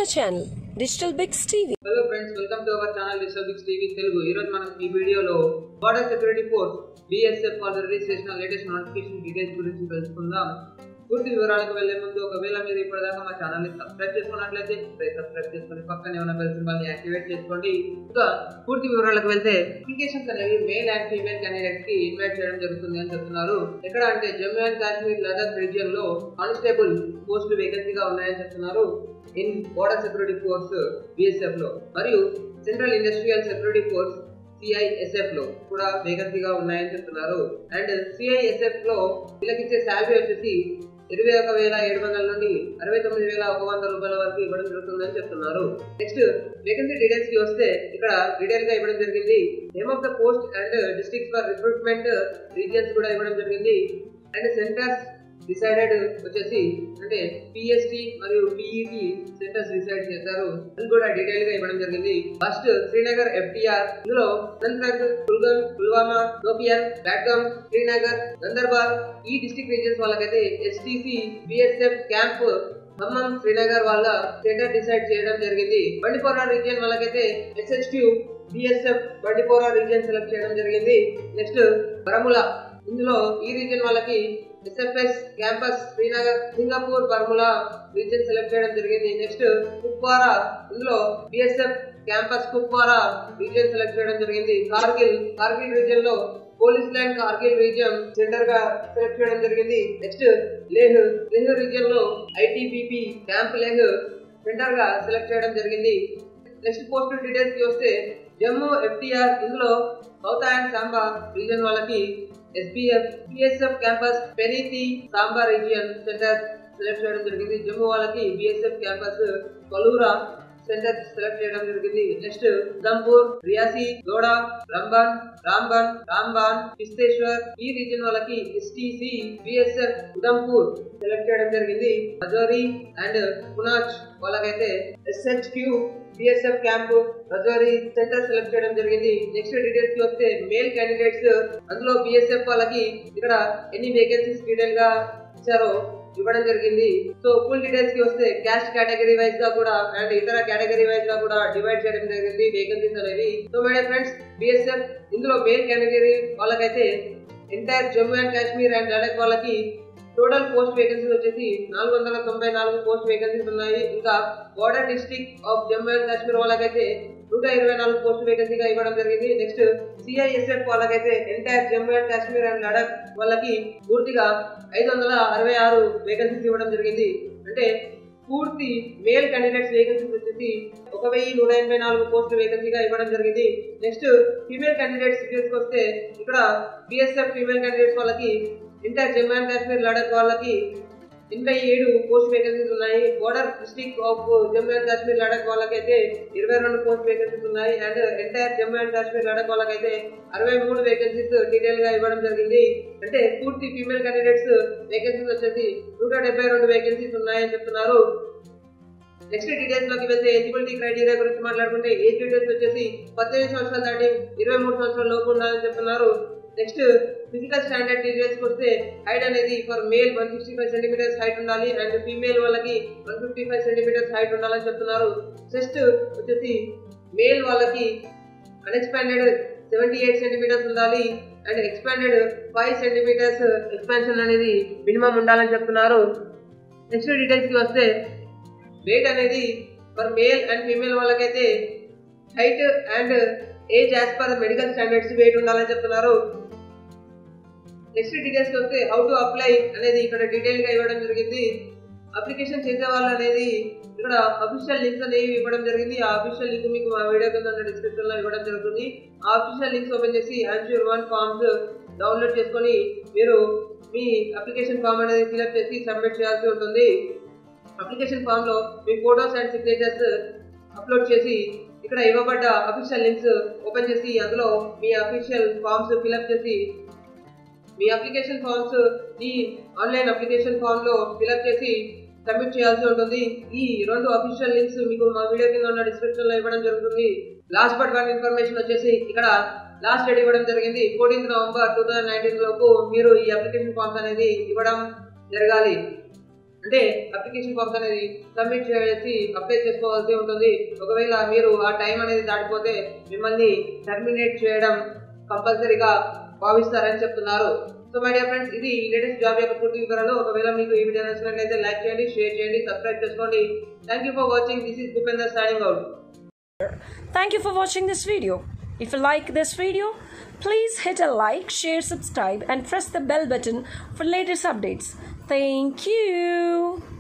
our channel, Digital Bix TV. Hello friends welcome to our channel digital Bix TV Telugu ఈ రోజు మనం ఈ వీడియోలో బార్డర్ సెక్యూరిటీ ఫోర్స్ బిఎస్ఎఫ్ వాళ్ళు రిలీజ్ చేసిన లేటెస్ట్ నోటిఫికేషన్ డీటెయిల్స్ గురించి తెలుసుకుందాం పూర్తి వివరాలకు వెళ్లే ముందు ఒకవేళ మీరు ఇప్పటిదాకా మా ఛానల్ ని సబ్స్క్రైబ్ చేసుకున్నట్లయితే ఇప్పుడే సబ్స్క్రైబ్ చేసుకొని పక్కనే ఉన్న బెల్ సింబల్ ని యాక్టివేట్ చేసుకోండి ఇంకా పూర్తి వివరాలకు వెళ్తే అప్లికేషన్స్ అనేవి మేల్ అండ్ ఫీమేల్ క్యాండిడేట్స్ కి ఇన్వైట్ చేయడం జరుగుతుంది అని చెప్తున్నారు ఎక్కడ అంటే జమ్మూ అండ్ కాశ్మీర్ లదాఖ్ రీజియన్ లో కానిస్టేబుల్ పోస్టులు వేకెన్సీగా ఉన్నాయని చెప్తున్నారు in border security force BSF లో మరియు central industrial security force CISF లో కూడా వేకెన్సీగా ఉన్నాయని చెప్తున్నారు అండ్ సిఐఎస్ఎఫ్ లో వీళ్ళకిచ్చే శాలరీ వచ్చేసి ఇరవై ఒక వేల ఏడు వందల నుండి అరవై తొమ్మిది వేల ఒక వంద రూపాయల వరకు ఇవ్వడం జరుగుతుందని చెప్తున్నారు నెక్స్ట్ వేకెన్సీ డీటెయిల్స్ కి వస్తే ఇక్కడ డీటెయిల్ గా ఇవ్వడం జరిగింది name of the post and district for recruitment regions కూడా ఇవ్వడం జరిగింది అండ్ సెంటర్స్ డిసైడెడ్ వచ్చేసి అంటే పిఎస్టి మరియు పిఈటి సెంటర్స్ డిసైడ్ చేశారు అది కూడా డీటెయిల్ గా ఇవ్వడం జరిగింది ఫస్ట్ శ్రీనగర్ ఎఫ్టిఆర్ ఇందులో అనంతనాగ్ కుల్గం పుల్వామా నోపియన్ బ్యాట్గమ్ శ్రీనగర్ గందర్బాల్ ఈ డిస్ట్రిక్ట్ రీజన్స్ వాళ్ళకైతే STC BSF camp Khammam Srinagar వాళ్ళ సెంటర్ డిసైడ్ చేయడం జరిగింది బండిపోరా రీజియన్ వాళ్ళకైతే SHQ BSF Bandipora region select చేయడం జరిగింది నెక్స్ట్ బరముల ఇందులో ఈ రీజియన్ వాళ్ళకి SFS campus Srinagar Singapore Baramulla region select చేయడం జరిగింది నెక్స్ట్ కుప్వారా ఇందులో BSF campus Kupwara region select చేయడం జరిగింది కార్గిల్ కార్గిల్ రీజియన్ లో police land Kargil region centre గా సెలెక్ట్ చేయడం జరిగింది నెక్స్ట్ లేహ్ లేహ్ రీజియన్ లో ఐటీబీపీ క్యాంప్ లేహ్ సెంటర్ గా సెలెక్ట్ చేయడం జరిగింది నెక్స్ట్ పోస్ట్ డీటెయిల్స్ కి వస్తే జమ్మూ ఎఫ్టిఆర్ ఇందులో సౌత్ అండ్ సాంబా రీజియన్ వాళ్ళకి ఎస్బిఎఫ్ పిఎస్ఎఫ్ క్యాంపస్ పెరీతి సాంబా రీజియన్ సెంటర్ సెలెక్ట్ చేయడం జరిగింది జమ్మూ వాళ్ళకి బిఎస్ఎఫ్ క్యాంపస్ కొలూరా సెంటర్ సెలెక్ట్ చేయడం జరిగింది నెక్స్ట్ ఉదంపూర్ రియాసి గోడా రంబాన్ రాంబన్ రాంబాన్ పిస్తేశ్వర్ ఈ రీజియన్ వాళ్ళకి ఎస్టిసి బిఎస్ఎఫ్ ఉదంపూర్ సెలెక్ట్ చేయడం జరిగింది మజోరీ అండ్ పునాచ్ వాళ్ళకైతే SHQ BSF camp Rajouri centre select చేయడం జరిగింది నెక్స్ట్ డీటెయిల్స్ కి వస్తే మేల్ క్యాండిడేట్స్ అందులో బిఎస్ఎఫ్ వాళ్ళకి ఇక్కడ ఎన్ని వేకెన్సీస్ డీటెయిల్ గా ఇచ్చారో ఇవ్వడం జరిగింది సో ఫుల్ డీటెయిల్స్ కి వస్తే క్యాస్ట్ కేటగిరీ వైజ్ గా కూడా అండ్ ఇతర కేటగిరీ వైజ్ గా కూడా డివైడ్ చేయడం జరిగింది వేకెన్సీస్ అనేవి సో మై ఫ్రెండ్స్ బిఎస్ఎఫ్ ఇందులో మేల్ కేటగిరీ వాళ్ళకైతే entire Jammu and Kashmir and Ladakh వాళ్ళకి టోటల్ పోస్ట్ వేకెన్సీస్ వచ్చేసి నాలుగు వందల తొంభై నాలుగు పోస్ట్ వేకెన్సీస్ ఉన్నాయి ఇంకా border district of Jammu and Kashmir వాళ్ళకైతే నూట ఇరవై నాలుగు పోస్ట్ వేకెన్సీగా ఇవ్వడం జరిగింది నెక్స్ట్ సిఐఎస్ఎఫ్ వాళ్ళకైతే entire Jammu and Kashmir and Ladakh వాళ్ళకి పూర్తిగా ఐదు వందల అరవై ఆరు వేకెన్సీస్ ఇవ్వడం జరిగింది అంటే పూర్తి మేల్ క్యాండిడేట్స్ వేకెన్సీస్ వచ్చేసి ఒక వెయ్యి నూట ఎనభై నాలుగు పోస్ట్ వేకెన్సీగా ఇవ్వడం జరిగింది నెక్స్ట్ ఫీమేల్ క్యాండిడేట్స్ డీటెయిల్స్కి వస్తే ఇక్కడ బిఎస్ఎఫ్ ఫీమేల్ క్యాండిడేట్స్ వాళ్ళకి ఇంటర్ జమ్మూ అండ్ కాశ్మీర్ లడాక్ వాళ్ళకి ఎనభై ఏడు పోస్ట్ వేకెన్సీస్ ఉన్నాయి border district of Jammu and Kashmir Ladakh వాళ్ళకైతే ఇరవై రెండు పోస్ట్ వేకెన్సీస్ ఉన్నాయి and entire Jammu and Kashmir Ladakh వాళ్ళకైతే అరవై మూడు వేకెన్సీస్ డీటెయిల్ గా ఇవ్వడం జరిగింది అంటే పూర్తి ఫీమేల్ క్యాండిడేట్స్ వేకెన్సీస్ వచ్చేసి నూట డెబ్బై రెండు వేకెన్సీస్ ఉన్నాయని చెప్తున్నారు నెక్స్ట్ డీటెయిల్స్ లోకి వెళ్తే ఎలిజిబిలిటీ క్రైటీరియా గురించి మాట్లాడుకుంటే ఏజ్ డీటెయిల్స్ వచ్చేసి పద్దెనిమిది సంవత్సరాల దాటి ఇరవై మూడు సంవత్సరాల లోపు ఉండాలని చెప్తున్నారు నెక్స్ట్ ఫిజికల్ స్టాండర్డ్ డీటెయిల్స్ వస్తే హైట్ అనేది for male one sixty five centimetres height ఉండాలి అండ్ ఫీమేల్ వాళ్ళకి one fifty five centimetres height ఉండాలని చెప్తున్నారు చెస్ట్ వచ్చేసి మేల్ వాళ్ళకి అన్ఎక్స్పాండెడ్ సెవెంటీ ఎయిట్ సెంటీమీటర్స్ ఉండాలి and expanded five centimetres expansion అనేది మినిమం ఉండాలని చెప్తున్నారు నెక్స్ట్ డీటెయిల్స్ కి వస్తే వెయిట్ అనేది ఫర్ మేల్ అండ్ ఫీమేల్ వాళ్ళకైతే height and age as per medical standards weight ఉండాలని చెప్తున్నారు నెక్స్ట్ డీటెయిల్స్ వస్తే హౌ టు అప్లై అనేది ఇక్కడ డీటెయిల్ గా ఇవ్వడం జరిగింది అప్లికేషన్ చేసే వాళ్ళు అనేది ఇక్కడ అఫీషియల్ లింక్స్ అనేవి ఇవ్వడం జరిగింది ఆ అఫీషియల్ లింక్ మీకు మా వీడియో కింద డిస్క్రిప్షన్ లో ఇవ్వడం జరుగుతుంది ఆ అఫీషియల్ లింక్స్ ఓపెన్ చేసి ఆన్సర్ వన్ ఫార్మ్స్ డౌన్లోడ్ చేసుకొని మీరు మీ అప్లికేషన్ ఫామ్ అనేది ఫిల్అప్ చేసి సబ్మిట్ చేయాల్సి ఉంటుంది అప్లికేషన్ ఫామ్ లో మీ ఫోటోస్ అండ్ సిగ్నేచర్స్ అప్లోడ్ చేసి ఇక్కడ ఇవ్వబడ్డ అఫీషియల్ లింక్స్ ఓపెన్ చేసి అందులో మీ అఫీషియల్ ఫామ్స్ ఫిల్అప్ చేసి మీ అప్లికేషన్ ఫామ్స్ ఈ ఆన్లైన్ అప్లికేషన్ ఫామ్ లో ఫిల్అప్ చేసి సబ్మిట్ చేయాల్సి ఉంటుంది ఈ రెండు అఫీషియల్ లింక్స్ మీకు మా వీడియో కింద ఉన్న డిస్క్రిప్షన్ లో ఇవ్వడం జరుగుతుంది లాస్ట్ బట్ వన్ ఇన్ఫర్మేషన్ వచ్చేసి ఇక్కడ లాస్ట్ డేట్ ఇవ్వడం జరిగింది fourteenth November two thousand nineteen లోపు మీరు ఈ అప్లికేషన్ ఫామ్స్ అనేది ఇవ్వడం జరగాలి అంటే అప్లికేషన్ ఫామ్స్ అనేది సబ్మిట్ చేసి అప్లై చేసుకోవాల్సి ఉంటుంది ఒకవేళ మీరు ఆ టైం అనేది దాటిపోతే మిమ్మల్ని టర్మినేట్ చేయడం కంపల్సరీగా భావిస్తారని చెప్తున్నారు సో మై డియర్ ఫ్రెండ్స్ ఇది లేటెస్ట్ జాబ్ యొక్క పూర్తి వివరాలు ఒకవేళ మీకు ఈ వీడియో నచ్చినట్లయితే లైక్ చేయండి షేర్ చేయండి సబ్స్క్రైబ్ చేసుకోండి thank you for watching this is Bhupender signing out Thank you for watching this video. If you like this video, please hit a like, share, subscribe, and press the bell button for latest updates. Thank you.